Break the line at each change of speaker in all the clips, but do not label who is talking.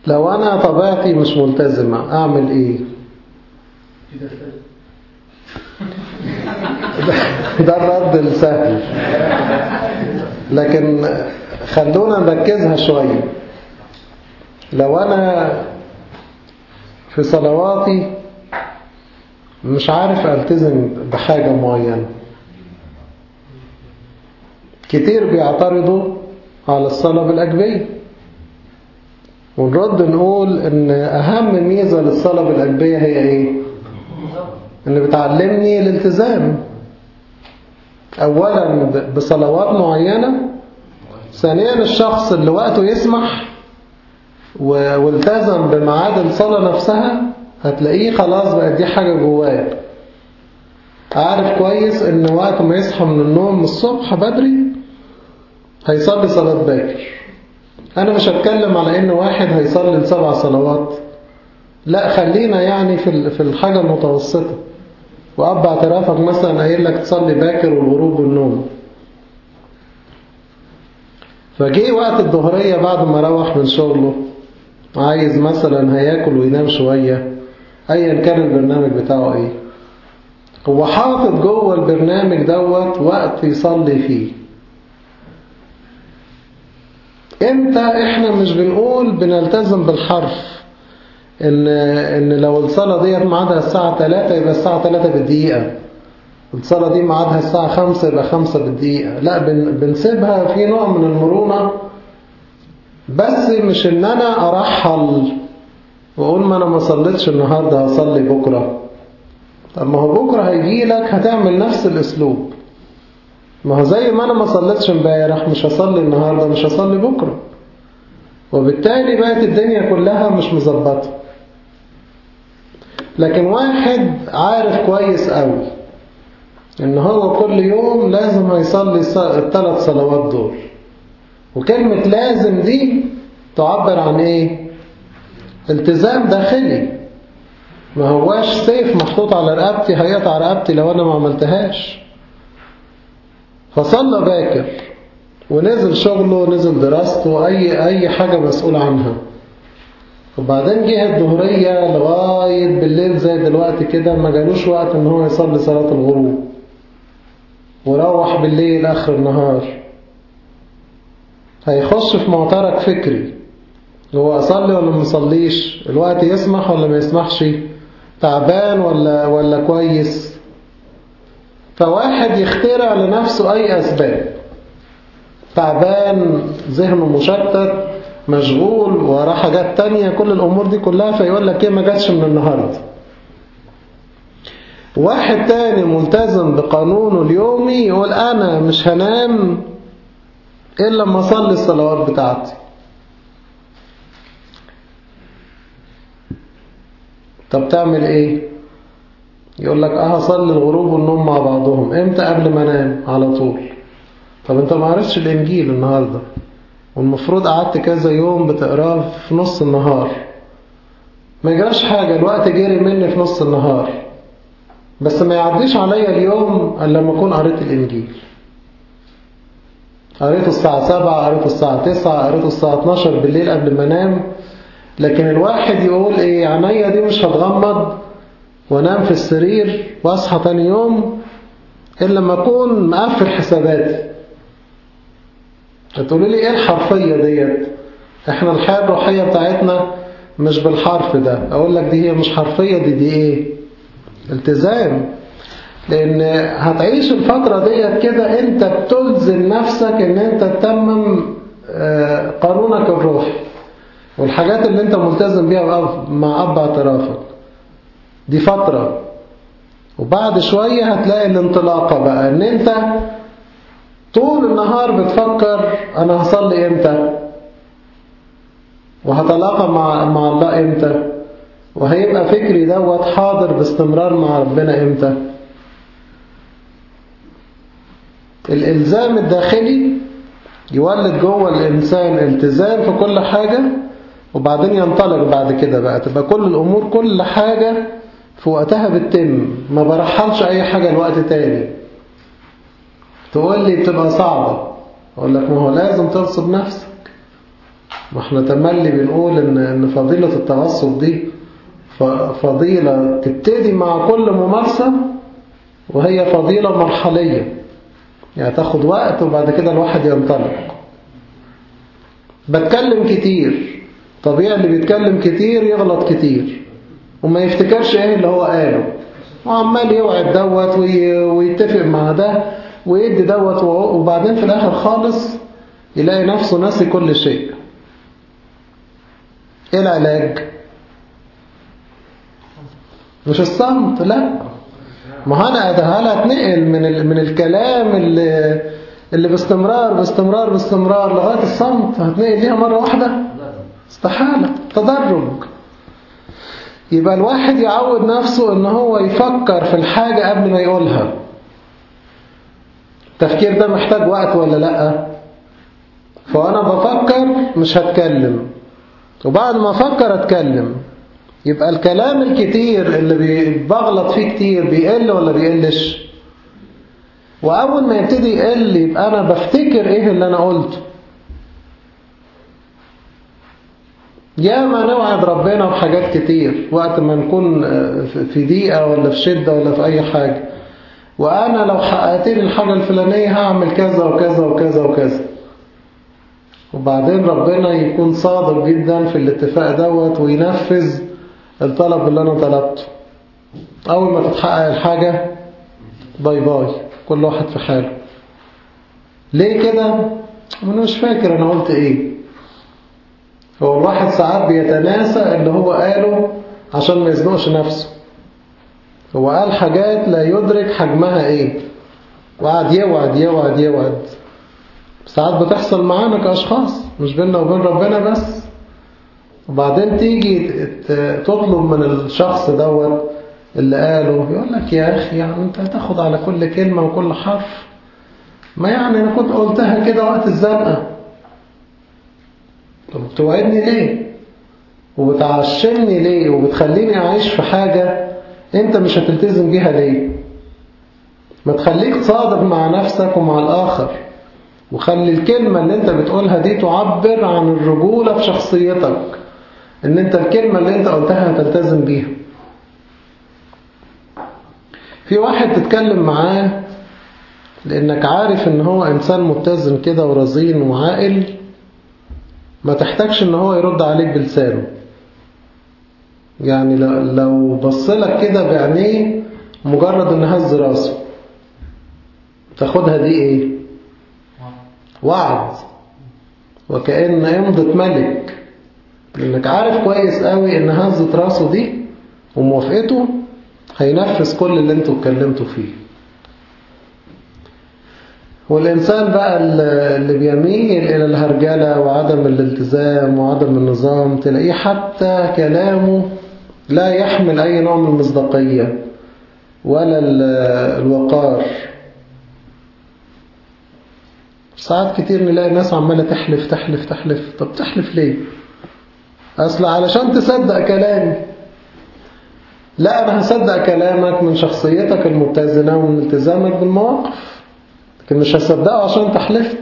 لو أنا طبيعتي مش ملتزمة أعمل إيه ده الرد السهل لكن خلونا نركزها شوية لو أنا في صلواتي مش عارف ألتزم بحاجة معينة كتير بيعترضوا على الصلاة بالأجبية ونرد نقول ان اهم ميزة للصلاة بالاجبية هي ايه ان بتعلمني الالتزام اولا بصلوات معينة ثانيا الشخص اللي وقته يسمح والتزم بميعاد الصلاة نفسها هتلاقيه خلاص بقت دي حاجة جواه عارف كويس ان وقت ما يصحى من النوم الصبح بدري هيصلي صلاة باكر أنا مش هتكلم على إن واحد هيصلي السبع صلوات لا خلينا يعني في في الحاجة المتوسطة وأب اعترافك مثلا قايل لك تصلي باكر والغروب والنوم فجي وقت الظهرية بعد ما روح من شغله عايز مثلا هياكل وينام شوية أيا كان البرنامج بتاعه إيه هو حاطط جوه البرنامج دوت وقت يصلي فيه امتى احنا مش بنقول بنلتزم بالحرف ان ان لو الصلاه ديت ميعادها الساعه 3 يبقى الساعه 3 بالدقيقه الصلاه دي ميعادها الساعه 5 يبقى 5 بالدقيقه لا بن بنسيبها في نوع من المرونه بس مش ان انا ارحل واقول ما انا ما صليتش النهارده هصلي بكره طب ما هو بكره هيجي لك هتعمل نفس الاسلوب ما هو زي ما انا ما صليتش امبارح مش هصلي النهارده مش هصلي بكره وبالتالي بقت الدنيا كلها مش مظبطه لكن واحد عارف كويس قوي ان هو كل يوم لازم هيصلي الثلاث صلوات دول وكلمة لازم دي تعبر عن ايه التزام داخلي ما هواش سيف محطوط على رقبتي هيقطع رقبتي لو انا ما عملتهاش فصلى باكر ونزل شغله نزل دراسته أي, أي حاجة مسؤول عنها وبعدين جه الظهرية لغاية بالليل زي دلوقتي كده ما جالوش وقت ان هو يصلي صلاة الغروب وروح بالليل آخر النهار هيخش في معترك فكري هو أصلي ولا ما أصليش الوقت يسمح ولا ما يسمحش تعبان ولا, ولا كويس فواحد يخترع لنفسه أي أسباب تعبان ذهنه مشتت مشغول وراه حاجات تانية كل الأمور دي كلها فيقول لك إيه ما جاتش من النهاردة واحد تاني ملتزم بقانونه اليومي يقول أنا مش هنام إلا لما أصلي الصلوات بتاعتي طب تعمل إيه يقول لك اه هصلي الغروب والنوم مع بعضهم امتى قبل ما انام على طول طب انت ما عرفتش الانجيل النهاردة والمفروض قعدت كذا يوم بتقراه في نص النهار ما يجراش حاجة الوقت جري مني في نص النهار بس ما يعديش عليا اليوم الا لما اكون قريت الانجيل قريته الساعة 7 قريته الساعة 9 قريته الساعة 12 بالليل قبل ما انام لكن الواحد يقول ايه عينيا دي مش هتغمض وانام في السرير واصحى تاني يوم الا لما اكون مقفل حساباتي هتقولوا لي ايه الحرفية ديت احنا الحياة الروحية بتاعتنا مش بالحرف ده اقول لك دي هي مش حرفية دي دي ايه التزام لان هتعيش الفترة ديت كده انت بتلزم نفسك ان انت تتمم قانونك الروحي والحاجات اللي انت ملتزم بيها مع اب اعترافك دي فترة وبعد شوية هتلاقي الانطلاقة بقى ان انت طول النهار بتفكر انا هصلي امتى وهتلاقى مع, مع الله امتى وهيبقى فكري دوت حاضر باستمرار مع ربنا امتى الالزام الداخلي يولد جوه الانسان التزام في كل حاجة وبعدين ينطلق بعد كده بقى تبقى كل الامور كل حاجة في وقتها بتتم ما برحلش اي حاجة لوقت تاني تقول لي بتبقى صعبة اقول لك ما هو لازم تغصب نفسك ما احنا تملي بنقول ان, إن فضيلة التوسط دي فضيلة تبتدي مع كل ممارسة وهي فضيلة مرحلية يعني تاخد وقت وبعد كده الواحد ينطلق بتكلم كتير طبيعي اللي بيتكلم كتير يغلط كتير وما يفتكرش ايه اللي هو قاله وعمال يوعد دوت ويتفق مع ده ويدي دوت وبعدين في الاخر خالص يلاقي نفسه ناسي كل شيء ايه العلاج مش الصمت لا ما انا هل هتنقل من من الكلام اللي اللي باستمرار باستمرار باستمرار لغايه الصمت هتنقل ليها مره واحده استحاله تدرج يبقى الواحد يعود نفسه ان هو يفكر في الحاجه قبل ما يقولها التفكير ده محتاج وقت ولا لا فانا بفكر مش هتكلم وبعد ما افكر اتكلم يبقى الكلام الكتير اللي بغلط فيه كتير بيقل ولا بيقلش وأول ما يبتدي يقل يبقى أنا بفتكر إيه اللي أنا قلته يا ما نوعد ربنا بحاجات كتير وقت ما نكون في ضيقة ولا في شدة ولا في أي حاجة وأنا لو حققت لي الحاجة الفلانية هعمل كذا وكذا وكذا وكذا وبعدين ربنا يكون صادق جدا في الاتفاق دوت وينفذ الطلب اللي أنا طلبته أول ما تتحقق الحاجة باي باي كل واحد في حاله ليه كده؟ أنا مش فاكر أنا قلت إيه هو الواحد ساعات بيتناسى اللي هو قاله عشان ما يزنقش نفسه هو قال حاجات لا يدرك حجمها إيه وقعد يوعد يوعد يوعد ساعات بتحصل معانا كأشخاص مش بيننا وبين ربنا بس وبعدين تيجي تطلب من الشخص دوت اللي قاله يقول لك يا أخي يعني أنت هتاخد على كل كلمة وكل حرف ما يعني أنا كنت قلتها كده وقت الزنقة طب بتوعدني ليه وبتعشمني ليه وبتخليني أعيش في حاجة أنت مش هتلتزم بيها ليه ما تخليك صادق مع نفسك ومع الآخر وخلي الكلمة اللي انت بتقولها دي تعبر عن الرجولة في شخصيتك ان انت الكلمة اللي انت قلتها هتلتزم بيها في واحد تتكلم معاه لانك عارف ان هو انسان متزن كده ورزين وعاقل ما تحتاجش ان هو يرد عليك بلسانه يعني لو بصلك كده بعينيه مجرد ان هز راسه تاخدها دي ايه وعد وكأن امضة ملك لانك عارف كويس قوي ان هزة راسه دي وموافقته هينفذ كل اللي انتوا اتكلمتوا فيه والإنسان بقى اللي بيميل إلى الهرجلة وعدم الالتزام وعدم النظام تلاقيه حتى كلامه لا يحمل أي نوع من المصداقية ولا الوقار ساعات كتير نلاقي ناس عمالة تحلف تحلف تحلف طب تحلف ليه أصل علشان تصدق كلامي لا أنا هصدق كلامك من شخصيتك المتزنة ومن التزامك بالمواقف لكن مش هصدقه عشان تحلفت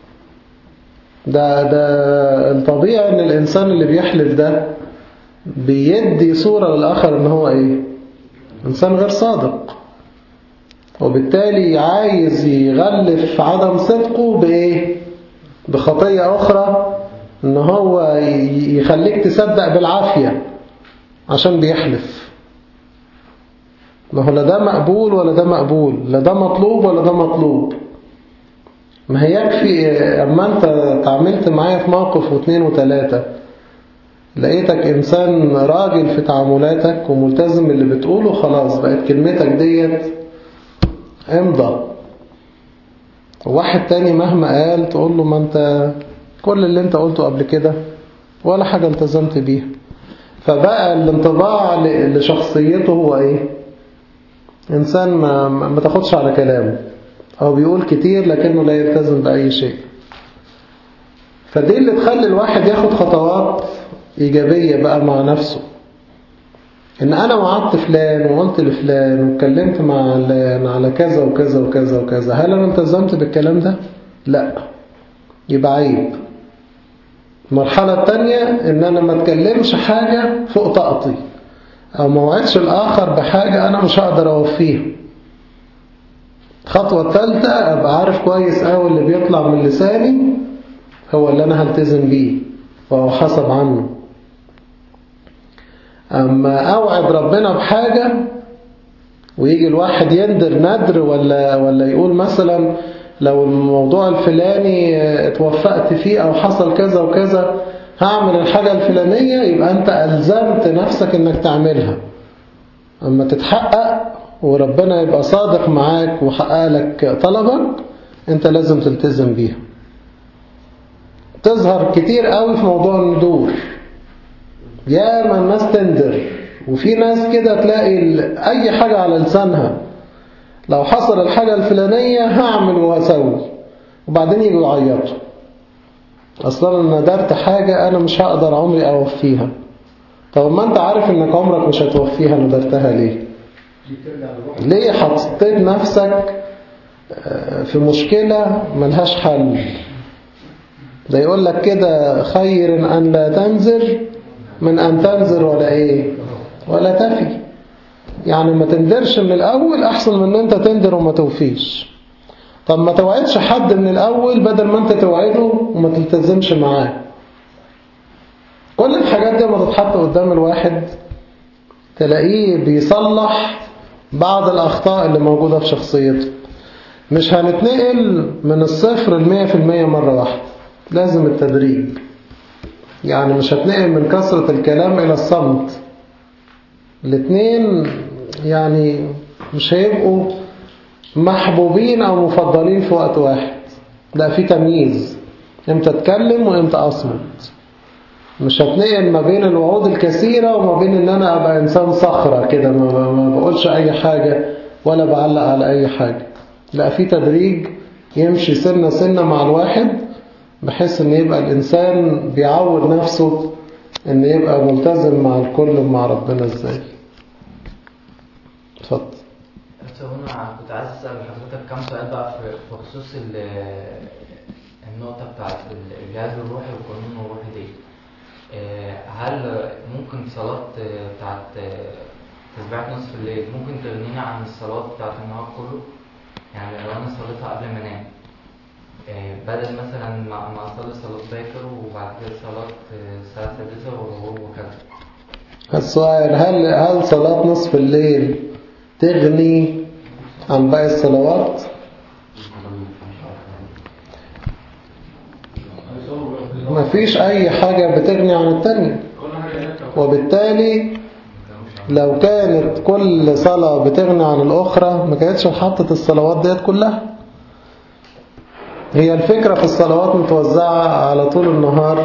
ده ده الطبيعي ان الانسان اللي بيحلف ده بيدي صورة للآخر ان هو ايه انسان غير صادق وبالتالي عايز يغلف عدم صدقه بايه بخطية اخرى ان هو يخليك تصدق بالعافية عشان بيحلف ما هو لا ده مقبول ولا ده مقبول لا ده مطلوب ولا ده مطلوب ما هي يكفي اما انت تعاملت معايا في موقف واثنين وثلاثة لقيتك انسان راجل في تعاملاتك وملتزم اللي بتقوله خلاص بقت كلمتك ديت امضى وواحد تاني مهما قال تقول له ما انت كل اللي انت قلته قبل كده ولا حاجة التزمت بيها فبقى الانطباع لشخصيته هو ايه انسان ما, ما تاخدش على كلامه أو بيقول كتير لكنه لا يلتزم بأي شيء فدي اللي تخلي الواحد ياخد خطوات إيجابية بقى مع نفسه إن أنا وعدت فلان وقلت لفلان واتكلمت مع فلان على كذا وكذا وكذا وكذا هل أنا التزمت بالكلام ده؟ لا يبقى عيب المرحلة التانية ان انا ما اتكلمش حاجة فوق طاقتي او ما وعدش الاخر بحاجة انا مش هقدر اوفيها الخطوة الثالثة ابقى عارف كويس قوي اللي بيطلع من لساني هو اللي انا هلتزم بيه وهو حسب عنه اما اوعد ربنا بحاجة ويجي الواحد يندر ندر ولا ولا يقول مثلا لو الموضوع الفلاني اتوفقت فيه او حصل كذا وكذا هعمل الحاجة الفلانية يبقى انت ألزمت نفسك انك تعملها اما تتحقق وربنا يبقى صادق معاك وحقق لك طلبك انت لازم تلتزم بيها تظهر كتير قوي في موضوع الندور يا ما الناس تندر وفي ناس كده تلاقي اي حاجة على لسانها لو حصل الحاجة الفلانية هعمل واسوي وبعدين يجوا يعيطوا اصلا انا ندرت حاجة انا مش هقدر عمري اوفيها طب ما انت عارف انك عمرك مش هتوفيها ندرتها ليه ليه حطيت نفسك في مشكلة ملهاش حل ده يقول لك كده خير ان لا تنذر من ان تنذر ولا ايه ولا تفي يعني ما تندرش من الاول احسن من ان انت تندر وما توفيش طب ما توعدش حد من الأول بدل ما أنت توعده وما تلتزمش معاه كل الحاجات دي ما تتحط قدام الواحد تلاقيه بيصلح بعض الأخطاء اللي موجودة في شخصيته مش هنتنقل من الصفر المية في المية مرة واحدة لازم التدريج يعني مش هتنقل من كثرة الكلام إلى الصمت الاتنين يعني مش هيبقوا محبوبين أو مفضلين في وقت واحد لا في تمييز امتى اتكلم وامتى اصمت مش هتنقل ما بين الوعود الكثيرة وما بين ان انا ابقى انسان صخرة كده ما, ما بقولش اي حاجة ولا بعلق على اي حاجة لا في تدريج يمشي سنة سنة مع الواحد بحيث ان يبقى الانسان بيعود نفسه ان يبقى ملتزم مع الكل ومع ربنا ازاي اتفضل
بس هو انا كنت عايز اسال حضرتك كام سؤال بقى في في خصوص ال- النقطه بتاعت الجهاز الروحي والقانون الروحي دي آه، هل ممكن صلاه آه، بتاعت آه، تسبيحة نصف الليل ممكن تغنيني عن الصلاه بتاعت النهار كله يعني لو انا صليتها قبل ما انام آه، بدل مثلا ما ما اصلي صلاه باكر وبعد كده صلاه آه، الساعه السادسة والظهور وكذا
السؤال هل هل صلاة نصف الليل تغني عن باقي الصلوات ما فيش أي حاجة بتغني عن التانية وبالتالي لو كانت كل صلاة بتغني عن الأخرى ما كانتش حطت الصلوات ديت كلها هي الفكرة في الصلوات متوزعة على طول النهار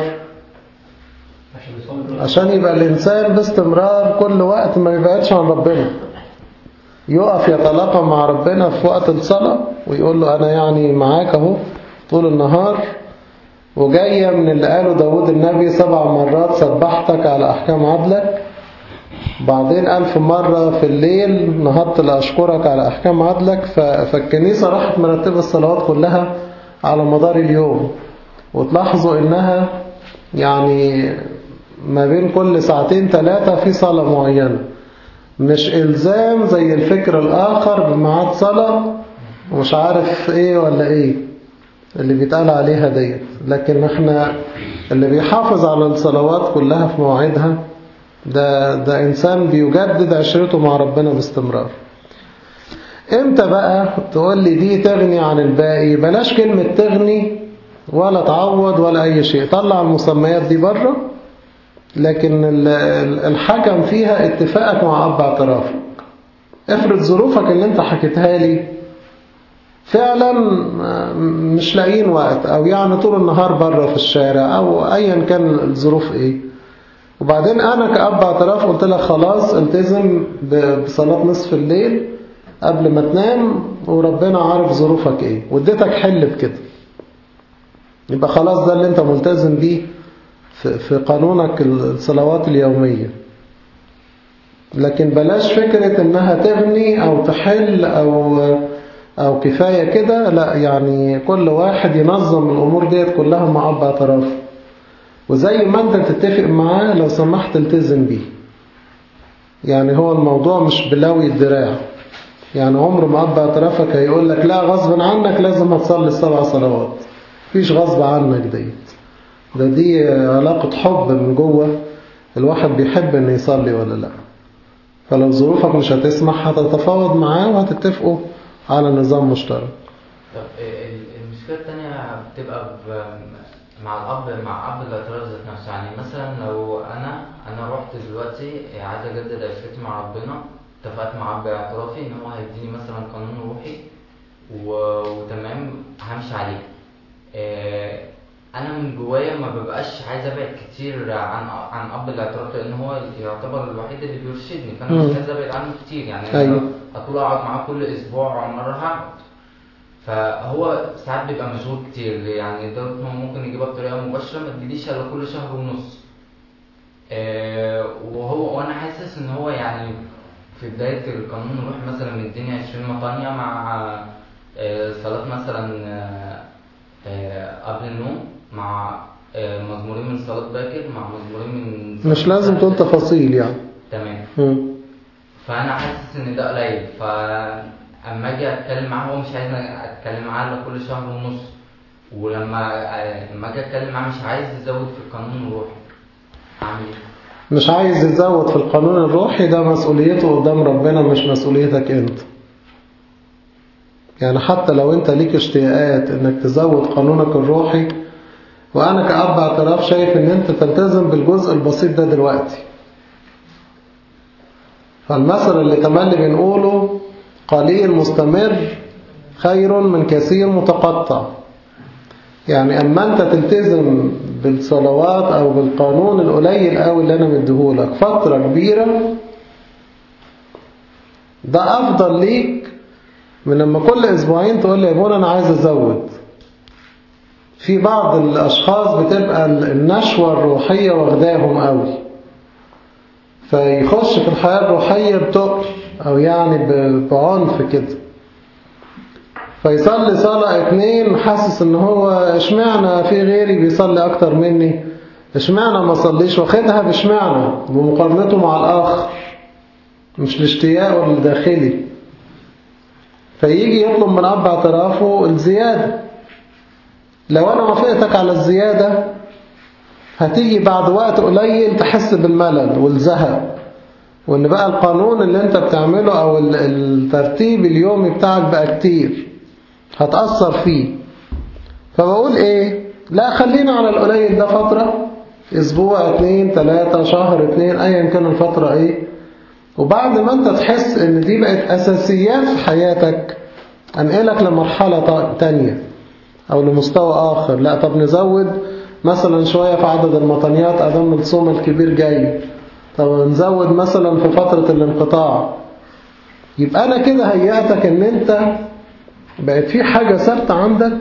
عشان يبقى الإنسان باستمرار كل وقت ما يبعدش عن ربنا يقف يتلاقى مع ربنا في وقت الصلاة ويقول له أنا يعني معاك أهو طول النهار وجاية من اللي قاله داود النبي سبع مرات سبحتك على أحكام عدلك بعدين ألف مرة في الليل نهضت لأشكرك على أحكام عدلك ف- فالكنيسة راحت مرتبة الصلوات كلها على مدار اليوم وتلاحظوا إنها يعني ما بين كل ساعتين ثلاثة في صلاة معينة مش إلزام زي الفكر الآخر بميعاد صلاة ومش عارف إيه ولا إيه اللي بيتقال عليها ديت لكن احنا اللي بيحافظ على الصلوات كلها في مواعيدها ده, ده إنسان بيجدد عشرته مع ربنا باستمرار امتى بقى تقول لي دي تغني عن الباقي بلاش كلمة تغني ولا تعوض ولا أي شيء طلع المسميات دي بره لكن ال- ال- الحكم فيها اتفاقك مع أب اعترافك افرض ظروفك اللي انت حكيتها لي فعلا مش لاقيين وقت او يعني طول النهار بره في الشارع او ايا كان الظروف ايه وبعدين انا كأب اعتراف قلت لك خلاص التزم ب- بصلاة نصف الليل قبل ما تنام وربنا عارف ظروفك ايه واديتك حل بكده يبقى خلاص ده اللي انت ملتزم بيه في في قانونك الصلوات اليومية لكن بلاش فكرة انها تغني او تحل او او كفاية كده لا يعني كل واحد ينظم الامور ديت كلها مع اب اعترافه وزي ما انت تتفق معاه لو سمحت التزم بيه يعني هو الموضوع مش بلاوي الدراع يعني عمر ما أب اعترافك هيقول لك لا غصب عنك لازم هتصلي السبع صلوات مفيش غصب عنك ديت ده دي علاقة حب من جوه الواحد بيحب ان يصلي ولا لا فلو ظروفك مش هتسمح هتتفاوض معاه وهتتفقوا على نظام مشترك
طب ال- المشكلة التانية بتبقى ب- مع الأب مع أب الاعتراف ذات نفسه يعني مثلا لو أنا أنا رحت دلوقتي عايز أجدد عشرتي مع ربنا اتفقت مع أب اعترافي إن هو هيديني مثلا قانون روحي و- وتمام همشي عليه آه، أنا من جوايا ما ببقاش عايز أبعد كتير عن عن أب الاعتراف لأن هو يعتبر الوحيد اللي بيرشدني فأنا مش
مم.
عايز أبعد عنه كتير يعني
أيوة.
أنا أطول أقعد معاه كل أسبوع مرة هقعد فهو ساعات بيبقى مشغول كتير يعني لدرجة إن هو ممكن يجيبها بطريقة مباشرة ما تجيليش إلا كل شهر ونص آه، وهو وأنا حاسس إن هو يعني في بداية القانون نروح مثلا مديني 20 مطانية مع آه، صلاة مثلا آه، آه، قبل النوم مع آه، مزمورين من صلاة باكر مع مزمورين من صلاة
مش لازم تقول تفاصيل يعني
تمام
مم.
فانا حاسس ان ده قليل فاما اجي اتكلم معاه هو مش عايزني اتكلم معاه الا كل شهر ونص ولما لما اجي اتكلم معاه مش عايز يزود في القانون الروحي اعمل ايه؟
مش عايز يزود في القانون الروحي ده مسؤوليته قدام ربنا مش مسؤوليتك انت يعني حتى لو انت ليك اشتياقات انك تزود قانونك الروحي وانا كأب اعتراف شايف ان انت تلتزم بالجزء البسيط ده دلوقتي فالمثل اللي تملي بنقوله قليل مستمر خير من كثير متقطع يعني اما انت تلتزم بالصلوات او بالقانون القليل قوي اللي انا مديهولك فترة كبيرة ده افضل ليك من لما كل اسبوعين تقول لي يا ابونا انا عايز ازود في بعض الاشخاص بتبقى النشوة الروحية واخداهم قوي فيخش في الحياة الروحية بتقل او يعني ب- بعنف كده فيصلي صلاة اتنين حاسس ان هو اشمعنى في غيري بيصلي اكتر مني اشمعنى ما صليش واخدها باشمعنى بمقارنته مع الاخر مش الاشتياق الداخلي فيجي يطلب من اب اعترافه الزيادة لو انا وافقتك على الزيادة هتيجي بعد وقت قليل تحس بالملل والزهق وان بقى القانون اللي انت بتعمله او ال- الترتيب اليومي بتاعك بقى كتير هتأثر فيه فبقول ايه لا خلينا على القليل ده فترة اسبوع اتنين تلاتة شهر اتنين ايا كان الفترة ايه وبعد ما انت تحس ان دي بقت اساسيات في حياتك انقلك لمرحلة تا- تانية او لمستوى اخر لا طب نزود مثلا شوية في عدد المطنيات ادام الصوم الكبير جاي طب نزود مثلا في فترة الانقطاع يبقى انا كده هيأتك ان انت بقت في حاجة ثابتة عندك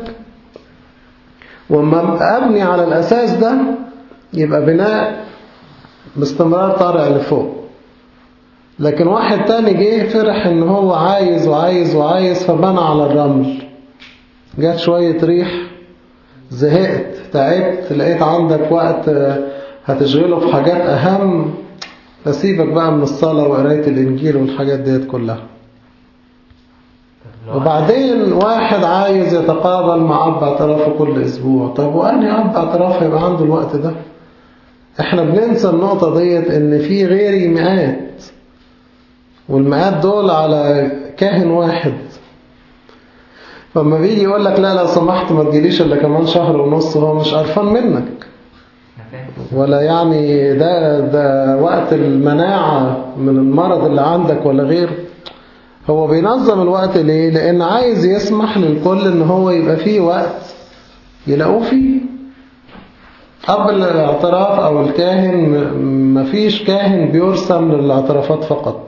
وما أبني على الأساس ده يبقى بناء باستمرار طالع لفوق لكن واحد تاني جه فرح ان هو عايز وعايز وعايز فبنى على الرمل جات شوية ريح زهقت تعبت لقيت عندك وقت هتشغله في حاجات أهم فسيبك بقى من الصلاة وقراية الإنجيل والحاجات ديت كلها
طب لو
وبعدين واحد عايز يتقابل مع أب اعترافه كل أسبوع طب وأنهي أب اعتراف هيبقى عنده الوقت ده احنا بننسى النقطة ديت ان في غيري مئات والمئات دول على كاهن واحد فلما بيجي يقول لك لا لو سمحت ما تجيليش الا كمان شهر ونص هو مش قرفان منك
أنا فاهم.
ولا يعني ده ده وقت المناعة من المرض اللي عندك ولا غيره هو بينظم الوقت ليه لان عايز يسمح للكل ان هو يبقى فيه وقت يلاقوه فيه قبل الاعتراف او الكاهن م- مفيش كاهن بيرسم للاعترافات فقط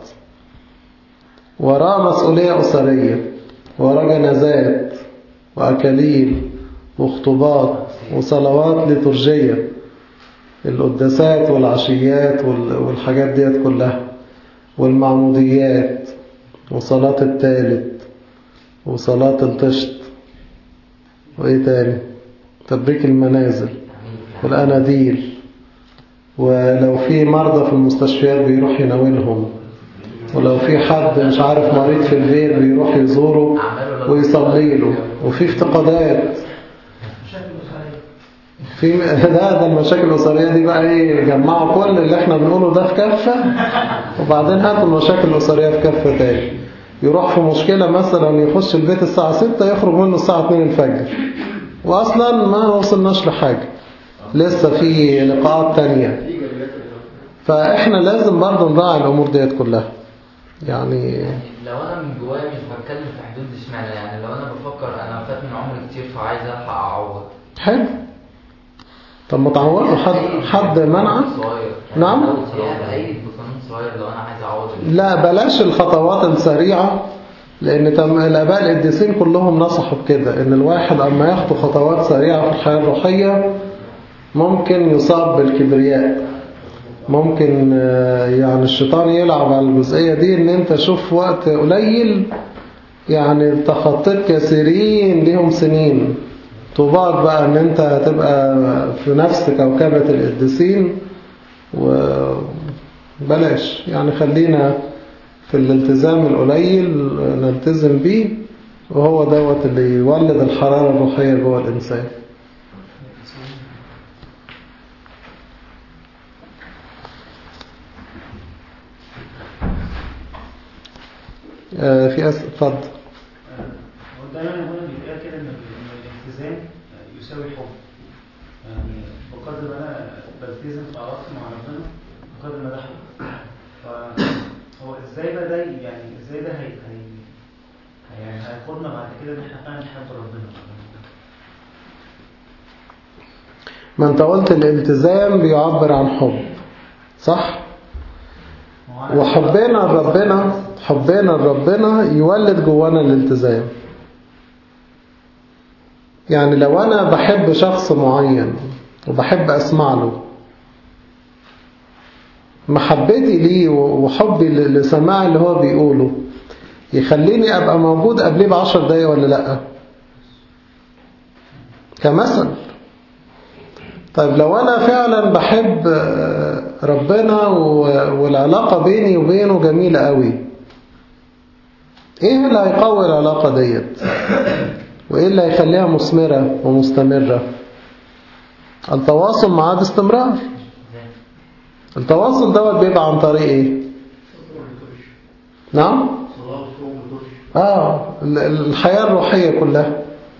وراه مسؤولية أسرية وراه جنازات وأكاليل وخطوبات وصلوات لترجية القداسات والعشيات وال- والحاجات ديت كلها والمعموديات وصلاة التالت وصلاة الطشت وإيه تاني تبريك المنازل والأناديل ولو في مرضى في المستشفيات بيروح يناولهم ولو في حد مش عارف مريض في البيت بيروح يزوره ويصلي له وفي افتقادات في ده ده المشاكل الأسرية دي بقى ايه جمعوا كل اللي احنا بنقوله ده في كفة وبعدين هاتوا المشاكل الأسرية في كفة تاني يروح في مشكلة مثلا يخش البيت الساعة 6 يخرج منه الساعة 2 الفجر وأصلا ما وصلناش لحاجة لسه في لقاءات تانية فاحنا لازم برضه نراعي الأمور ديت كلها يعني
لو انا من جوايا مش بتكلم في حدود اشمعنى يعني لو انا بفكر انا فات من عمري كتير فعايز الحق اعوض
حلو طب ما تعوضوا حد حد منعك
صغير
نعم.
يعني اي بقانون صغير لو انا عايز اعوض
لا بلاش الخطوات السريعة لأن تم الآباء القديسين كلهم نصحوا بكده إن الواحد أما يخطو خطوات سريعة في الحياة الروحية ممكن يصاب بالكبرياء ممكن آه، يعني الشيطان يلعب على الجزئية دي إن أنت شوف وقت قليل يعني تخطيت كثيرين ليهم سنين طوباك بقى إن أنت هتبقى في نفس كوكبة القديسين وبلاش يعني خلينا في الالتزام القليل نلتزم بيه وهو دوت اللي يولد الحرارة الروحية جوه الإنسان آه، في أسئلة اتفضل
هو دايما هنا بيتقال كده ان إن الالتزام يساوي حب يعني بقدر ما انا بلتزم في علاقتي مع ربنا بقدر ما ده حب فهو ازاي بقى ده يعني ازاي ده هي هي يعني هياخدنا بعد كده ان احنا فعلا نحب ربنا
ما انت قلت الالتزام بيعبر عن حب صح
ما هو أنا-
وحبنا لربنا حبنا لربنا يولد جوانا الالتزام يعني لو أنا بحب شخص معين وبحب أسمع له محبتي ليه وحبي ل- لسماع اللي هو بيقوله يخليني أبقى موجود قبليه بعشر دقايق ولا لأ كمثل طيب لو أنا فعلا بحب آه، ربنا و- والعلاقة بيني وبينه جميلة قوي إيه اللي هيقوي العلاقة ديت وإيه اللي هيخليها مثمرة ومستمرة التواصل معاه باستمرار التواصل دوت بيبقى عن طريق إيه نعم آه ال- ال- الحياة الروحية كلها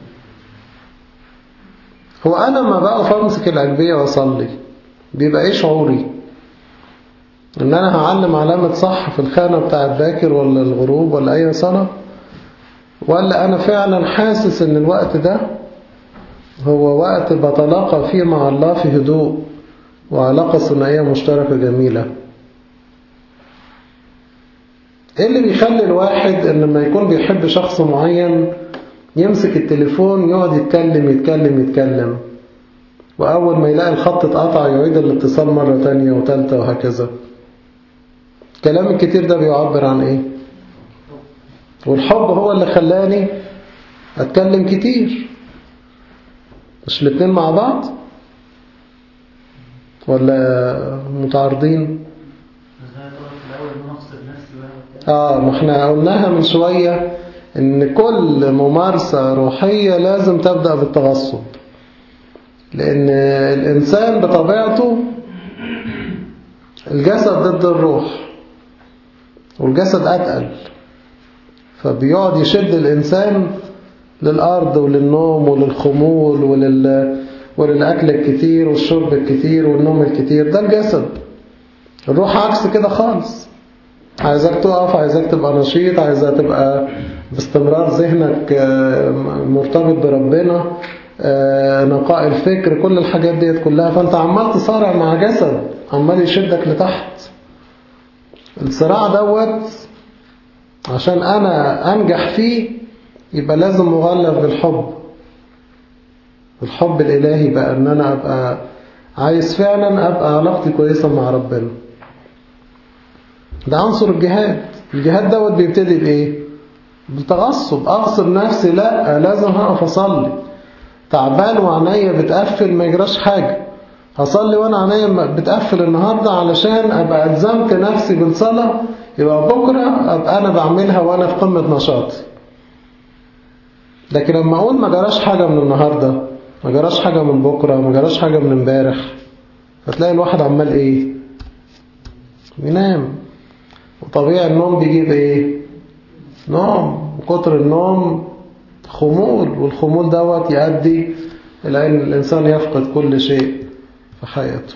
هو أنا ما بقف أمسك الأجبية وأصلي بيبقى إيه شعوري إن أنا هعلم علامة صح في الخانة بتاعت باكر ولا الغروب ولا أي صلاة ولا أنا فعلا حاسس إن الوقت ده هو وقت بتلاقى فيه مع الله في هدوء وعلاقة ثنائية مشتركة جميلة ايه اللي بيخلي الواحد ان لما يكون بيحب شخص معين يمسك التليفون يقعد يتكلم يتكلم يتكلم وأول ما يلاقي الخط اتقطع يعيد الاتصال مرة تانية وتالتة وهكذا الكلام الكتير ده بيعبر عن ايه والحب هو اللي خلاني اتكلم كتير مش الاتنين مع بعض ولا متعارضين
ازاي طلعت في الاول ان انا اغصب نفسي بقى وبتاع
اه ما احنا قلناها من شوية ان كل ممارسة روحية لازم تبدأ بالتغصب لان الانسان بطبيعته الجسد ضد الروح والجسد اتقل فبيقعد يشد الانسان للارض وللنوم وللخمول ولل وللاكل الكتير والشرب الكتير والنوم الكتير ده الجسد الروح عكس كده خالص عايزك تقف عايزك تبقى نشيط عايزك تبقى باستمرار ذهنك آه، مرتبط بربنا آه، نقاء الفكر كل الحاجات ديت كلها فانت عمال تصارع مع جسد عمال يشدك لتحت الصراع دوت عشان انا انجح فيه يبقى لازم مغلف بالحب الحب الالهي بقى ان انا ابقى عايز فعلا ابقى علاقتي كويسة مع ربنا ده عنصر الجهاد الجهاد دوت بيبتدي بايه بالتغصب اغصب نفسي لا لازم هقف اصلي تعبان وعينيا بتقفل ما يجراش حاجة هصلي وانا عينيا بتقفل النهاردة علشان ابقى الزمت نفسي بالصلاة يبقى بكرة ابقى انا بعملها وانا في قمة نشاطي لكن لما اقول ما جراش حاجة من النهاردة ما جراش حاجة من بكرة ما جراش حاجة من امبارح فتلاقي الواحد عمال ايه ينام وطبيعي النوم بيجيب ايه نوم وكتر النوم خمول والخمول دوت يؤدي إلى أن الإنسان يفقد كل شيء في حياته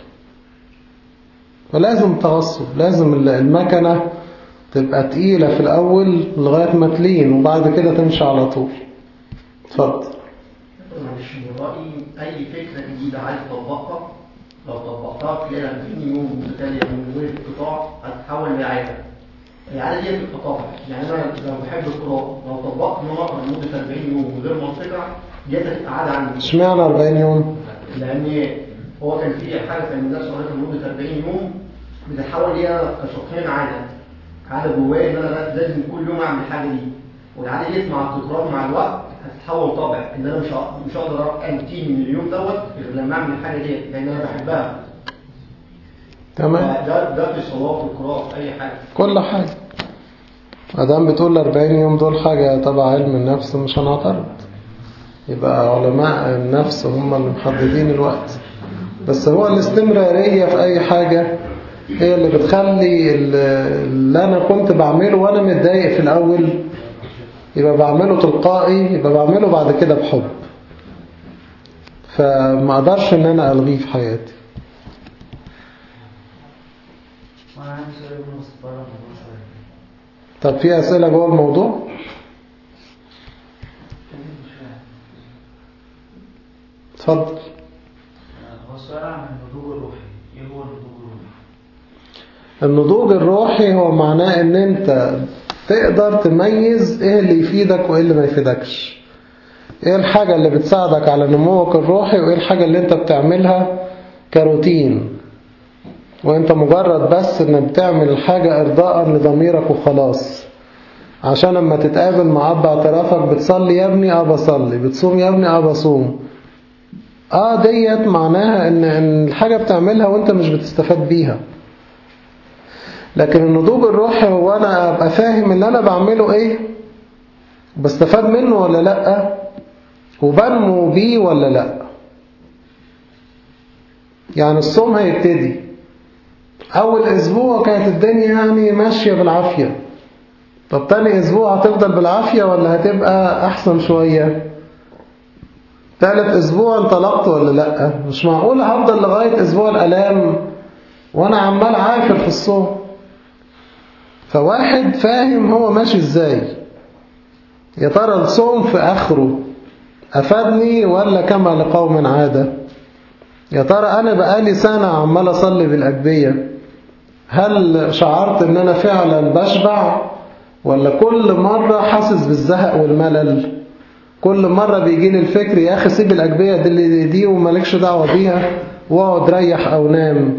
فلازم تعصب لازم المكنة تبقى تقيلة في الأول لغاية ما تلين وبعد كده تمشي على طول اتفضل
معلش من رأيي أي فكرة جديدة عايز تطبقها لو طبقتها خلال 40 يوم متتالية من غير انقطاع هتتحول لعادة. العادة دي بتبقى طبع، يعني أنا لو بحب القراءة لو طبقت إن أنا أقرأ لمدة 40 يوم من غير ما انقطع دي هتبقى عادة عندي.
اشمعنى 40 يوم؟
لأن هو كان في حاجة في الناس قريتها لمدة 40 يوم بتتحول ليها شخصيا عادة. عادة جوايا إن أنا لازم كل يوم أعمل الحاجة دي. والعادة دي مع التكرار مع الوقت هتتحول طبع ان انا مش هق- مش هقدر انتهي من اليوم دوت غير لما اعمل الحاجه دي لان انا بحبها
تمام
ده ده في صلاه في القراءه في اي حاجه
كل حاجة أدام بتقول 40 يوم دول حاجة تبع علم النفس مش هنعترض يبقى علماء النفس هم اللي محددين الوقت بس هو الاستمرارية في أي حاجة هي اللي بتخلي ال- اللي أنا كنت بعمله وأنا متضايق في الأول يبقى بعمله تلقائي يبقى بعمله بعد كده بحب فما أقدرش إن أنا ألغيه في حياتي
وانا عندي سؤال يقول بس بره الموضوع شويه
طب في أسئلة جوه الموضوع؟ اتفضل
هو السؤال عن النضوج الروحي ايه هو النضوج الروحي؟
النضوج الروحي هو معناه ان انت تقدر تميز ايه اللي يفيدك وايه اللي ما يفيدكش ايه الحاجة اللي بتساعدك على نموك الروحي وايه الحاجة اللي انت بتعملها كروتين وانت مجرد بس انك بتعمل الحاجة ارضاء لضميرك وخلاص عشان لما تتقابل مع اب اعترافك بتصلي يا ابني اه بصلي بتصوم يا ابني اه بصوم اه ديت معناها ان ان الحاجة بتعملها وانت مش بتستفاد بيها لكن النضوج الروحي هو انا ابقى فاهم اللي انا بعمله ايه بستفاد منه ولا لا وبنمو بيه ولا لا يعني الصوم هيبتدي اول اسبوع كانت الدنيا يعني ماشية بالعافية طب تاني اسبوع هتفضل بالعافية ولا هتبقى احسن شوية تالت اسبوع انطلقت ولا لا مش معقول هفضل لغاية اسبوع الالام وانا عمال عافر في الصوم فواحد فاهم هو ماشي ازاي يا ترى الصوم في اخره افادني ولا كما لقوم عادة يا ترى انا بقالي سنة عمال اصلي بالاجبية هل شعرت ان انا فعلا بشبع ولا كل مرة حاسس بالزهق والملل كل مرة بيجي لي الفكر يا اخي سيب الاجبية دي, اللي دي ومالكش دعوة بيها واقعد ريح او نام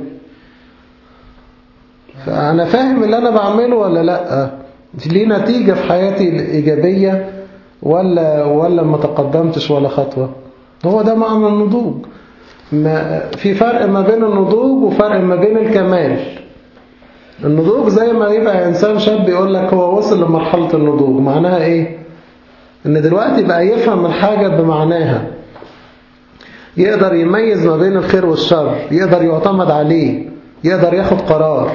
فأنا فاهم اللي أنا بعمله ولا لأ ليه نتيجة في حياتي الإيجابية ولا ولا ما تقدمتش ولا خطوة هو ده معنى النضوج ما في فرق ما بين النضوج وفرق ما بين الكمال النضوج زي ما يبقى إنسان شاب يقول لك هو وصل لمرحلة النضوج معناها إيه إن دلوقتي بقى يفهم الحاجة بمعناها يقدر يميز ما بين الخير والشر يقدر يعتمد عليه يقدر ياخد قرار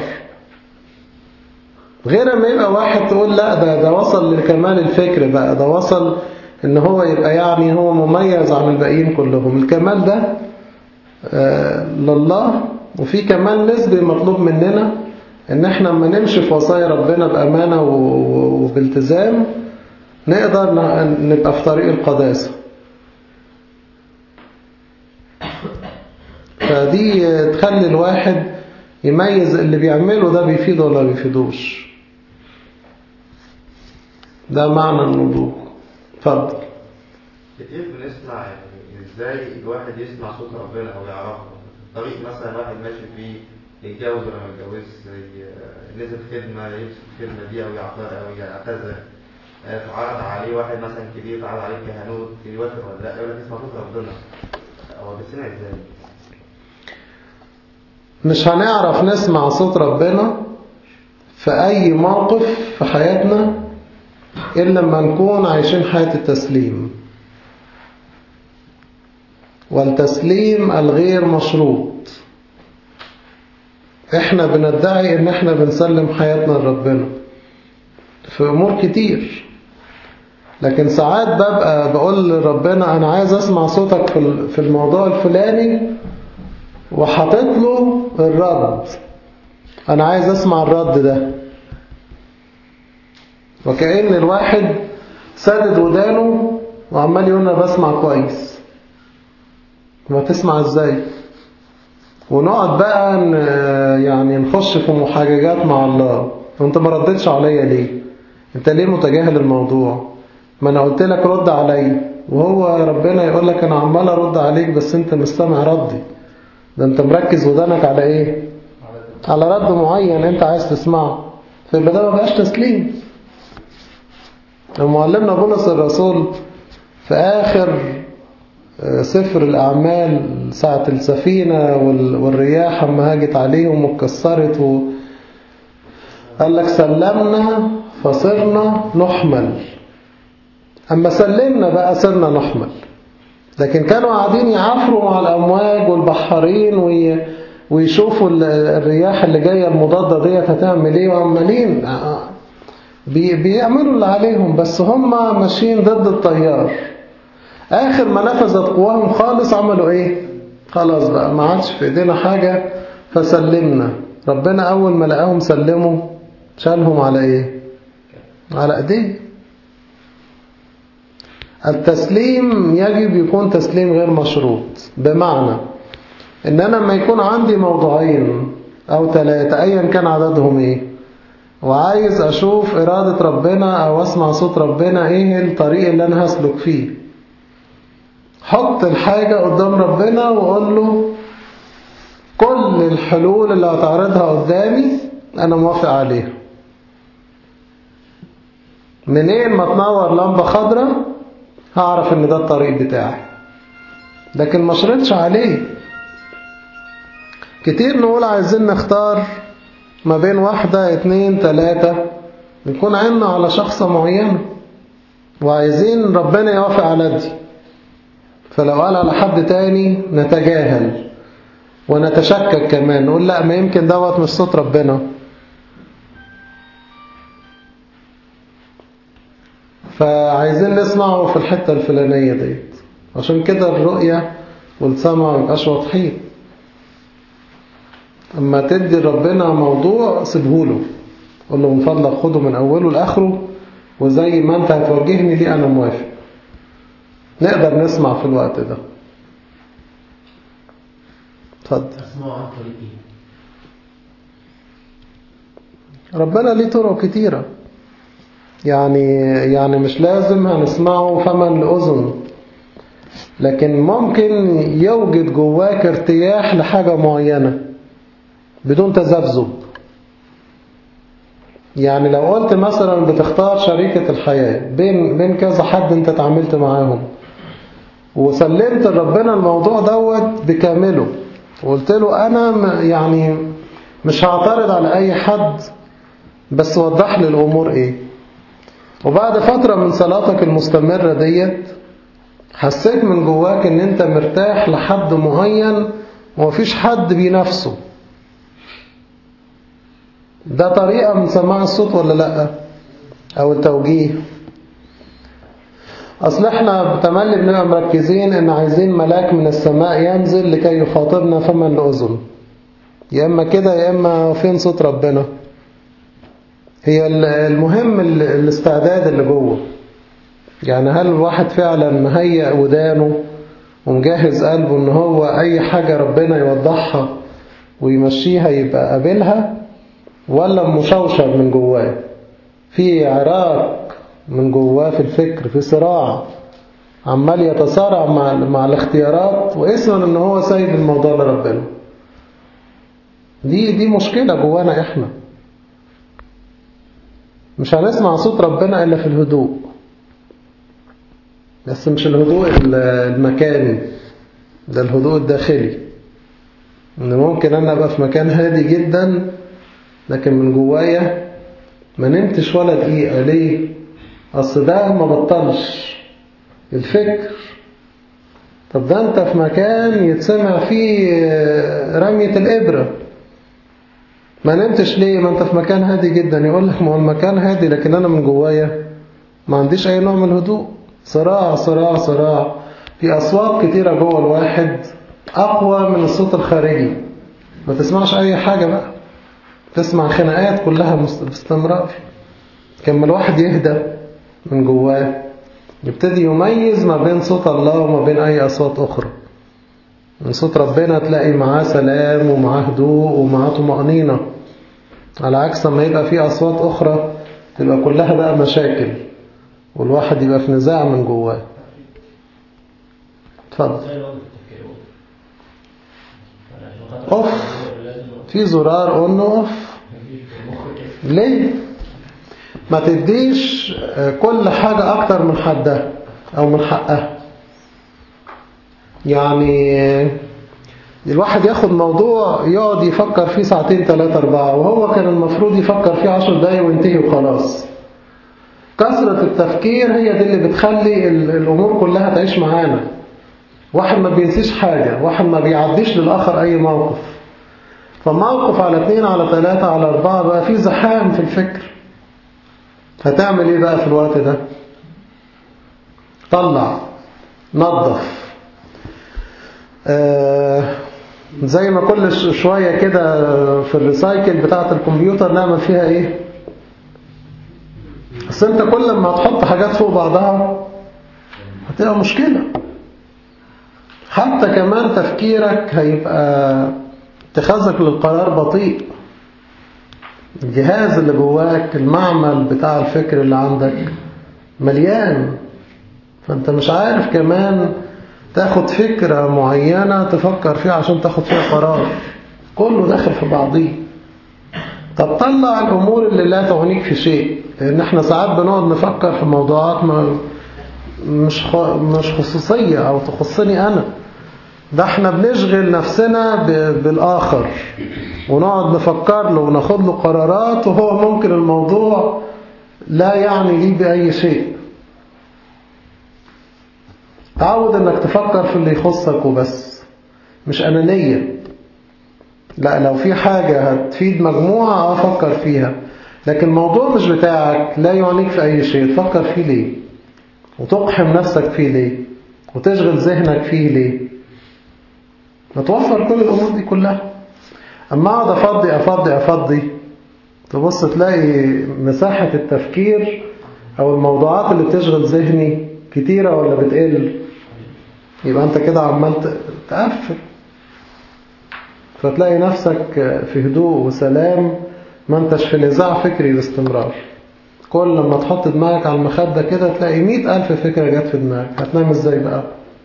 غير ما يبقى واحد تقول لا ده ده وصل لكمال الفكر بقى ده وصل ان هو يبقى يعني هو مميز عن الباقيين كلهم الكمال ده آه لله وفي كمال نسبي مطلوب مننا ان احنا لما نمشي في وصايا ربنا بأمانة و- وبالتزام نقدر ن- نبقى في طريق القداسة فدي آه، تخلي الواحد يميز اللي بيعمله ده بيفيده ولا بيفيدوش ده معنى النضوج اتفضل
كتير بنسمع يعني ازاي الواحد يسمع صوت ربنا او يعرفه طريق مثلا واحد ماشي فيه يتجوز ولا ما يتجوزش زي آه، نزل خدمة يمسك الخدمة دي او يعتذر او يعتذر آه، اتعرض عليه واحد مثلا كبير اتعرض عليه كهنوت يوافق ولا لا يقول لك اسمع صوت ربنا هو بيسمع ازاي؟
مش هنعرف نسمع صوت ربنا في أي موقف في حياتنا إلا لما نكون عايشين حياة التسليم والتسليم الغير مشروط احنا بندعي ان احنا بنسلم حياتنا لربنا في امور كتير لكن ساعات ببقى بقول لربنا انا عايز اسمع صوتك في في الموضوع الفلاني وحاطط له الرد انا عايز اسمع الرد ده وكأن الواحد سادد ودانه وعمال يقول انا بسمع كويس ما تسمع ازاي ونقعد بقى يعني نخش في محاججات مع الله وانت ما ردتش عليا ليه انت ليه متجاهل الموضوع ما انا قلت لك رد عليا وهو ربنا يقول لك انا عمال ارد عليك بس انت مش سامع ردي ده انت مركز ودانك على ايه على رد معين انت عايز تسمعه فيبقى ده ما بقاش تسليم معلمنا بولس الرسول في آخر سفر الأعمال ساعة السفينة والرياح اما هاجت عليهم واتكسرت و... قال لك سلمنا فصرنا نحمل أما سلمنا بقى صرنا نحمل لكن كانوا قاعدين يعافروا مع الأمواج والبحارين وي... ويشوفوا الرياح اللي جاية المضادة ديت هتعمل ايه وعمالين بي... بيعملوا اللي عليهم بس هم ماشيين ضد التيار آخر ما نفذت قواهم خالص عملوا ايه خلاص بقى ما عادش في ايدينا حاجة فسلمنا ربنا أول ما لقاهم سلموا شالهم على ايه على ايديه التسليم يجب يكون تسليم غير مشروط بمعنى ان انا لما يكون عندي موضوعين او ثلاثة ايا كان عددهم ايه وعايز اشوف ارادة ربنا او اسمع صوت ربنا ايه الطريق اللي انا هسلك فيه حط الحاجة قدام ربنا وقول له كل الحلول اللي هتعرضها قدامي انا موافق عليها منين ما تنور لمبة خضراء هعرف ان ده الطريق بتاعي لكن ما شرطش عليه كتير نقول عايزين نختار ما بين واحدة اتنين تلاتة نكون عنا على شخصة معينة وعايزين ربنا يوافق على دي فلو قال على حد تاني نتجاهل ونتشكك كمان نقول لا ما يمكن دوت مش صوت ربنا فعايزين نسمعه في الحتة الفلانية ديت عشان كده الرؤية والسمع ميبقاش واضحين اما تدي ربنا موضوع سيبهوله قول له من فضلك خده من اوله لاخره وزي ما انت هتوجهني ليه انا موافق نقدر نسمع في الوقت ده اتفضل
اسمعوا عن طريق ايه
ربنا ليه طرق كتيرة يعني يعني مش لازم هنسمعه فما لأذن لكن ممكن يوجد جواك ارتياح لحاجة معينة بدون تذبذب يعني لو قلت مثلا بتختار شريكة الحياة بين بين كذا حد انت اتعاملت معاهم وسلمت لربنا الموضوع دوت بكامله وقلت له انا م- يعني مش هعترض على اي حد بس وضح لي الامور ايه وبعد فترة من صلاتك المستمرة ديت حسيت من جواك ان انت مرتاح لحد معين ومفيش حد بينافسه ده طريقة من سماع الصوت ولا لأ او التوجيه اصل احنا بتملي بنبقى مركزين ان عايزين ملاك من السماء ينزل لكي يخاطبنا فما لأذن يا اما كده يا اما فين صوت ربنا هي ال- المهم ال- الاستعداد اللي جوه يعني هل الواحد فعلا مهيأ ودانه ومجهز قلبه ان هو اي حاجة ربنا يوضحها ويمشيها يبقى قابلها ولا مشوشر من جواه في عراق من جواه في الفكر في صراع عمال يتصارع مع, مع الاختيارات واسما ان هو سايب الموضوع لربنا دي دي مشكلة جوانا احنا مش هنسمع صوت ربنا إلا في الهدوء بس مش الهدوء ال- المكاني ده الهدوء الداخلي ان ممكن انا ابقى في مكان هادي جدا لكن من جوايا ما نمتش ولا دقيقة ليه اصل ده ما بطلش الفكر طب ده انت في مكان يتسمع فيه رمية الإبرة ما نمتش ليه ما انت في مكان هادي جدا يقول لك ما هو المكان هادي لكن انا من جوايا ما عنديش اي نوع من الهدوء صراع صراع صراع في اصوات كتيرة جوه الواحد اقوى من الصوت الخارجي ما تسمعش اي حاجة بقى تسمع خناقات كلها باستمرار كما الواحد يهدى من جواه يبتدي يميز ما بين صوت الله وما بين أي أصوات أخرى من صوت ربنا تلاقي معاه سلام ومعاه هدوء ومعاه طمأنينة على عكس ما يبقى فيه أصوات أخرى تبقى كلها بقى مشاكل والواحد يبقى في نزاع من جواه اتفضل أوف في زرار قلنا أوف ليه ما تديش كل حاجة أكتر من حدها أو من حقها يعني الواحد ياخد موضوع يقعد يفكر فيه ساعتين ثلاثة أربعة وهو كان المفروض يفكر فيه عشر دقايق وينتهي وخلاص كثرة التفكير هي دي اللي بتخلي الأمور كلها تعيش معانا واحد ما بينسيش حاجة واحد ما بيعديش للآخر أي موقف فموقف على اثنين على ثلاثة على أربعة بقى في زحام في الفكر هتعمل ايه بقى في الوقت ده طلع نظف آه زي ما كل شوية كده في الريسايكل بتاعة الكمبيوتر نعمل فيها ايه بس انت كل ما تحط حاجات فوق بعضها هتبقى مشكلة حتى كمان تفكيرك هيبقى اتخاذك للقرار بطيء الجهاز اللي جواك المعمل بتاع الفكر اللي عندك مليان فانت مش عارف كمان تاخد فكرة معينة تفكر فيها عشان تاخد فيها قرار كله داخل في بعضيه طب طلع الأمور اللي لا تعنيك في شيء لأن احنا ساعات بنقعد نفكر في موضوعات ما مش مش خصوصية أو تخصني أنا ده احنا بنشغل نفسنا بالآخر ونقعد نفكر له وناخد له قرارات وهو ممكن الموضوع لا يعني ليه بأي شيء تعود انك تفكر في اللي يخصك وبس مش أنانية لا لو في حاجة هتفيد مجموعة أفكر فيها لكن الموضوع مش بتاعك لا يعنيك في أي شيء تفكر فيه ليه وتقحم نفسك فيه ليه وتشغل ذهنك فيه ليه نتوفر كل الأمور دي كلها أما أقعد أفضي أفضي أفضي تبص تلاقي مساحة التفكير أو الموضوعات اللي بتشغل ذهني كتيرة ولا بتقل يبقى أنت كده عمال تقفل فتلاقي نفسك في هدوء وسلام ما انتش في نزاع فكري باستمرار كل لما تحط دماغك على المخدة كده تلاقي مئة ألف فكرة جت في دماغك هتنام ازاي بقى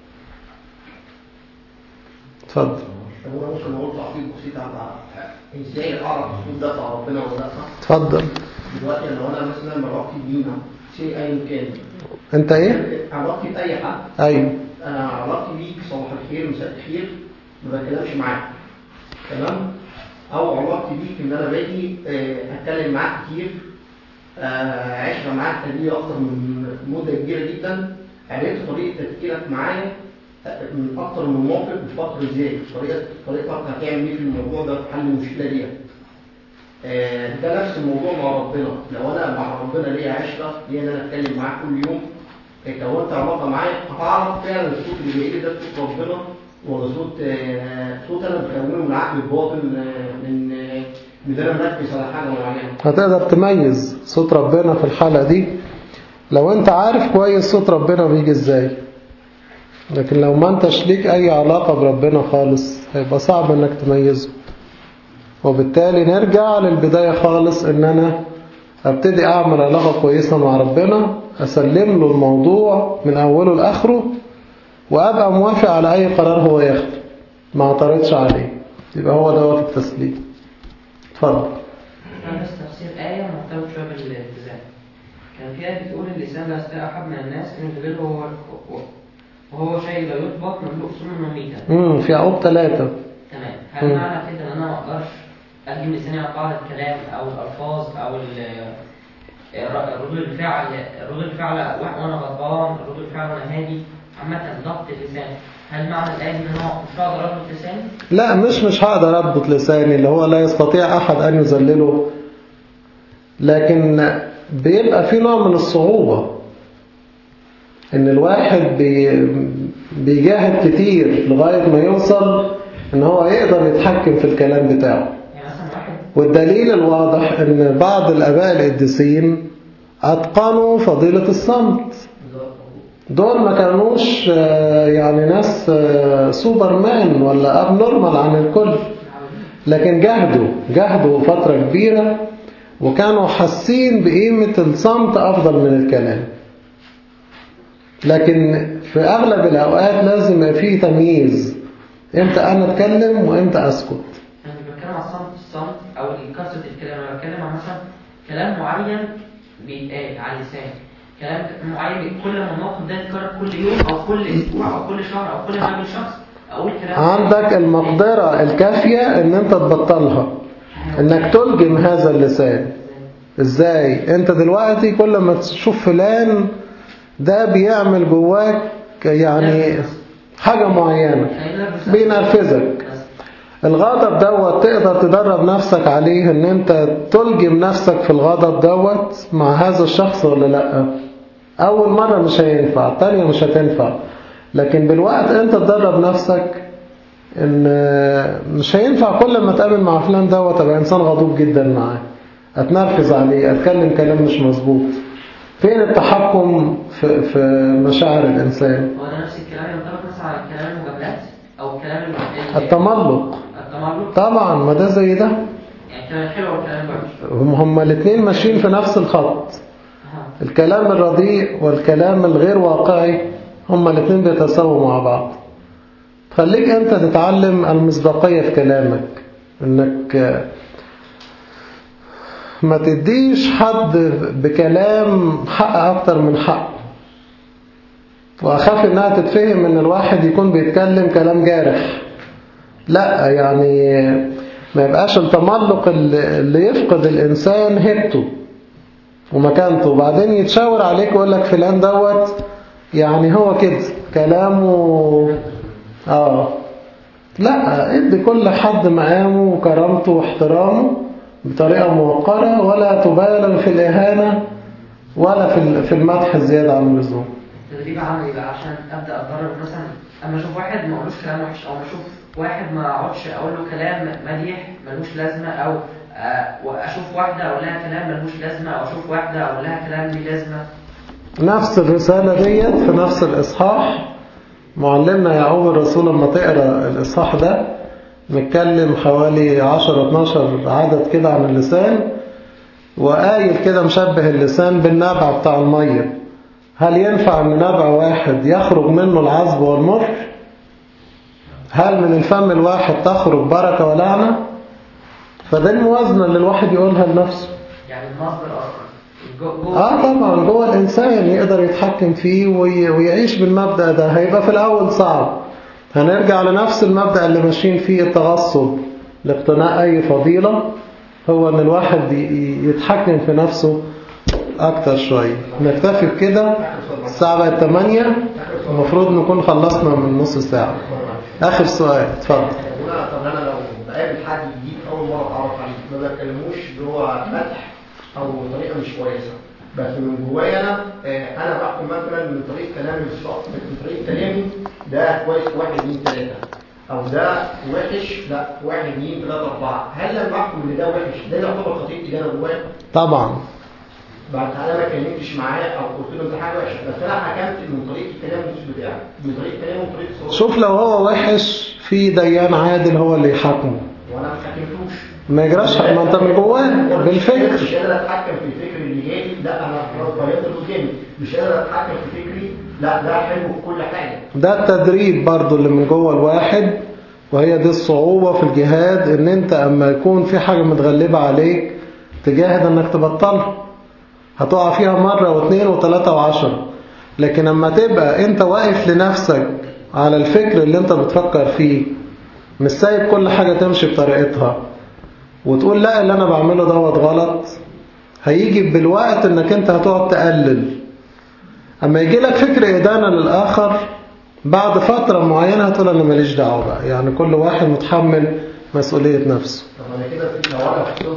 اتفضل
هو ممكن اقول تعقيب بسيط على ازاي اعرف الاسلوب ده بتاع ربنا ولا لا
اتفضل
دلوقتي لو انا مثلا علاقتي بينا شيء ايا كان
انت ايه
علاقتي باي حد
ايوه
انا علاقتي بيك صباح الخير مساء الخير ما بتكلمش معاك تمام او علاقتي بيك ان انا باجي آه، اتكلم معاك كتير آه، عشره معاك لي اكتر من مده كبيره جدا عرفت طريقه تفكيرك معايا آه، من اكتر من موقف بتفكر ازاي طريقه طريقتك هتعمل ايه في الموضوع ده في حل المشكله ديت آه، ده نفس الموضوع مع ربنا لو انا مع ربنا ليا عشره ليا ان انا اتكلم معاك كل يوم كونت علاقه معايا هتعرف فعلا الصوت اللي جاي لي ده صوت ربنا ولا صوت آه، صوت انا بكونه من عقل الباطن آه، من آه، من إن انا مركز على حاجه معينه
هتقدر تميز صوت ربنا في الحالة دي لو انت عارف كويس صوت ربنا بيجي ازاي لكن لو ما انتش ليك اي علاقة بربنا خالص هيبقى صعب انك تميزه وبالتالي نرجع للبداية خالص ان انا ابتدي اعمل علاقة كويسة مع ربنا اسلم له الموضوع من اوله لاخره وابقى موافق على اي قرار هو ياخده ما اعترضش عليه يبقى هو دوت التسليم اتفضل
أنا بس تفسير آية مرتبط شوية بالالتزام كان في آية بتقول اللسان لا يستطيع أحد من الناس أن يبلغه وهو وهو شيء لا يطبق مملوء سم مميتا
امم في عقوب ثلاثة
تمام هل
مم.
معنى كده ان انا ما اقدرش الجم لساني على قاعده الكلام او الالفاظ او ال- الر- ردود الفعل ردود الفعل وأ- وانا غضبان ردود الفعل وانا هادي عامه ضبط اللسان هل معنى الايه دي ان انا مش هقدر اضبط لساني؟
لا مش مش هقدر اضبط لساني اللي هو لا يستطيع احد ان يذلله لكن بيبقى في نوع من الصعوبة ان الواحد بي بيجاهد كتير لغاية ما يوصل ان هو يقدر يتحكم في الكلام بتاعه
يعني مثلا واحد
والدليل الواضح ان بعض الاباء القديسين اتقنوا فضيلة الصمت دول ما كانوش آه، يعني ناس آه، سوبرمان ولا اب نورمال عن الكل لكن جهدوا جهدوا فترة كبيرة وكانوا حاسين بقيمة الصمت أفضل من الكلام لكن في أغلب الأوقات لازم يبقى فيه تمييز إمتى أنا أتكلم وإمتى أسكت
انا مش بتكلم عن الصمت الصمت او كثره الكلام انا بتكلم عن مثلا كلام معين بيتقال على اللسان كلام معين كل ما الموقف ده يتكرر كل يوم او كل اسبوع او كل شهر او كل ما اقابل شخص اقول كلام
عندك المقدرة الكافية إن أنت تبطلها إنك تلجم هذا اللسان إزاي أنت دلوقتي كل ما تشوف فلان ده بيعمل جواك يعني حاجة معينة بينرفزك الغضب دوت تقدر تدرب نفسك عليه ان انت تلجم نفسك في الغضب دوت مع هذا الشخص ولا لا اول مرة مش هينفع التانية مش هتنفع لكن بالوقت انت تدرب نفسك ان مش هينفع كل ما اتقابل مع فلان دوت ابقى انسان غضوب جدا معاه اتنرفز عليه اتكلم كلام مش مظبوط فين التحكم في, في مشاعر الانسان
هو ده نفس الكلام ينطبق مثلا على كلام المجاملات او كلام ال-
التملق
التملق
طبعا ما ده زي ده
يعني كلام حلو والكلام وحش
هم هما الاثنين ماشيين في نفس الخط
أها.
الكلام الرديء والكلام الغير واقعي هما الاثنين بيتساووا مع بعض خليك انت تتعلم المصداقية في كلامك انك ما تديش حد بكلام حق اكتر من حق واخاف انها تتفهم ان الواحد يكون بيتكلم كلام جارح لا يعني ما يبقاش التملق اللي اللي يفقد الانسان هيبته ومكانته وبعدين يتشاور عليك ويقول لك فلان دوت يعني هو كده كلامه اه لا ادي كل حد مقامه وكرامته واحترامه بطريقة موقرة ولا تبالغ في الإهانة ولا في ال- في المدح الزيادة عن اللزوم
تدريب عملي بقى عشان ابدا اتدرب مثلا اما اشوف واحد ما اقولوش كلام وحش او اشوف واحد ما اقعدش اقول له كلام مديح ملوش لازمه او آه، واشوف واحده اقول لها كلام ملوش لازمه او اشوف واحده اقول لها كلام ليه لازمه
نفس الرسالة ديت في نفس الإصحاح معلمنا يعقوب الرسول لما تقرأ الإصحاح ده متكلم حوالي 10-12 عدد كده عن اللسان وقايل كده مشبه اللسان بالنبع بتاع المية هل ينفع ان نبع واحد يخرج منه العذب والمر هل من الفم الواحد تخرج بركة ولعنة فده الموازنة اللي الواحد يقولها لنفسه
يعني المصدر اصلا جو- جوه
اه طبعا جوه الانسان يقدر يتحكم فيه وي- ويعيش بالمبدأ ده هيبقى في الاول صعب هنرجع لنفس المبدأ اللي ماشيين فيه التغصب لاقتناء اي فضيلة هو ان الواحد ي- يتحكم في نفسه اكتر شوية نكتفي بكده الساعة بقت 8 المفروض نكون خلصنا من نص ساعة اخر سؤال اتفضل
هنا طب انا لو بقابل حد جديد اول مره اتعرف عليه ما بتكلموش اللي هو مدح او طريقه مش كويسه بس من جوايا انا آه، انا بحكم مثلا من طريقه كلامي الشخص من طريقه كلامي ده كويس واحد اثنين ثلاثه او ده وحش لا واحد اثنين ثلاثه اربعه هل لما احكم ان ده وحش ده يعتبر خطيئتي اللي انا جوايا
طبعا
بعد انا ما اتكلمتش معاه او قلت له انت حاجه وحشه بس انا حكمت من طريقه الكلام مش بتاعي من طريقه كلامه وطريقه صوته
شوف لو هو وحش في ديان عادل هو اللي يحاكمه
وانا ما حكمتوش
ما يجراش ما انت من جواه
مش
بالفكر
قادر اتحكم في الفكر اللي جاي لا انا غيرت اللي قدامي مش قادر اتحكم في فكري لا ده حلو في كل حاجه
ده التدريب برضو اللي من جوه الواحد وهي دي الصعوبة في الجهاد ان انت اما يكون في حاجة متغلبة عليك تجاهد انك تبطلها هتقع فيها مرة واثنين وثلاثة وعشرة لكن اما تبقى انت واقف لنفسك على الفكر اللي انت بتفكر فيه مش سايب كل حاجة تمشي بطريقتها وتقول لا اللي انا بعمله دوت غلط هيجي بالوقت انك انت هتقعد تقلل اما يجي لك فكر ادانة للاخر بعد فترة معينة هتقول انا ماليش دعوة بقى يعني كل واحد متحمل مسؤولية نفسه
طب انا كده في لو انا في